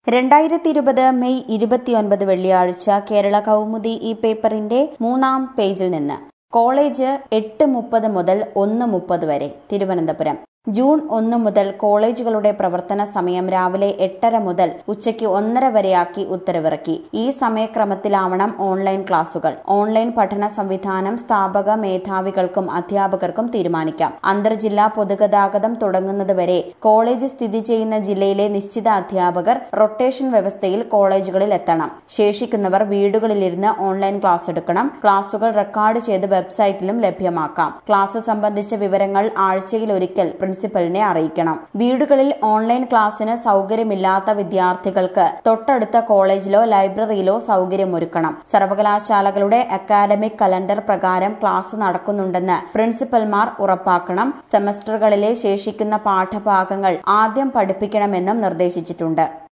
രണ്ടായിരത്തി ഇരുപത് മെയ് ഇരുപത്തിയൊൻപത് വെള്ളിയാഴ്ച കേരള കൗമുദി ഈ പേപ്പറിന്റെ മൂന്നാം പേജിൽ നിന്ന് കോളേജ് എട്ട് മുപ്പത് മുതൽ ഒന്ന് മുപ്പത് വരെ തിരുവനന്തപുരം ജൂൺ ഒന്ന് മുതൽ കോളേജുകളുടെ പ്രവർത്തന സമയം രാവിലെ എട്ടര മുതൽ ഉച്ചയ്ക്ക് ഒന്നര വരെയാക്കി ഉത്തരവിറക്കി ഈ സമയക്രമത്തിലാവണം ഓൺലൈൻ ക്ലാസുകൾ ഓൺലൈൻ പഠന സംവിധാനം സ്ഥാപക മേധാവികൾക്കും അധ്യാപകർക്കും തീരുമാനിക്കാം അന്തർജില്ലാ പൊതുഗതാഗതം തുടങ്ങുന്നതുവരെ കോളേജ് സ്ഥിതി ചെയ്യുന്ന ജില്ലയിലെ നിശ്ചിത അധ്യാപകർ റൊട്ടേഷൻ വ്യവസ്ഥയിൽ കോളേജുകളിൽ എത്തണം ശേഷിക്കുന്നവർ വീടുകളിലിരുന്ന് ഓൺലൈൻ ക്ലാസ് എടുക്കണം ക്ലാസുകൾ റെക്കോർഡ് ചെയ്ത് വെബ്സൈറ്റിലും ലഭ്യമാക്കാം ക്ലാസ് സംബന്ധിച്ച വിവരങ്ങൾ ആഴ്ചയിൽ ഒരിക്കൽ പ്രിൻസിപ്പലിനെ അറിയിക്കണം വീടുകളിൽ ഓൺലൈൻ ക്ലാസ്സിന് സൗകര്യമില്ലാത്ത വിദ്യാർത്ഥികൾക്ക് തൊട്ടടുത്ത കോളേജിലോ ലൈബ്രറിയിലോ സൗകര്യമൊരുക്കണം സർവകലാശാലകളുടെ അക്കാദമിക് കലണ്ടർ പ്രകാരം ക്ലാസ് നടക്കുന്നുണ്ടെന്ന് പ്രിൻസിപ്പൽമാർ ഉറപ്പാക്കണം സെമസ്റ്ററുകളിലെ ശേഷിക്കുന്ന പാഠഭാഗങ്ങൾ ആദ്യം പഠിപ്പിക്കണമെന്നും നിർദ്ദേശിച്ചിട്ടുണ്ട്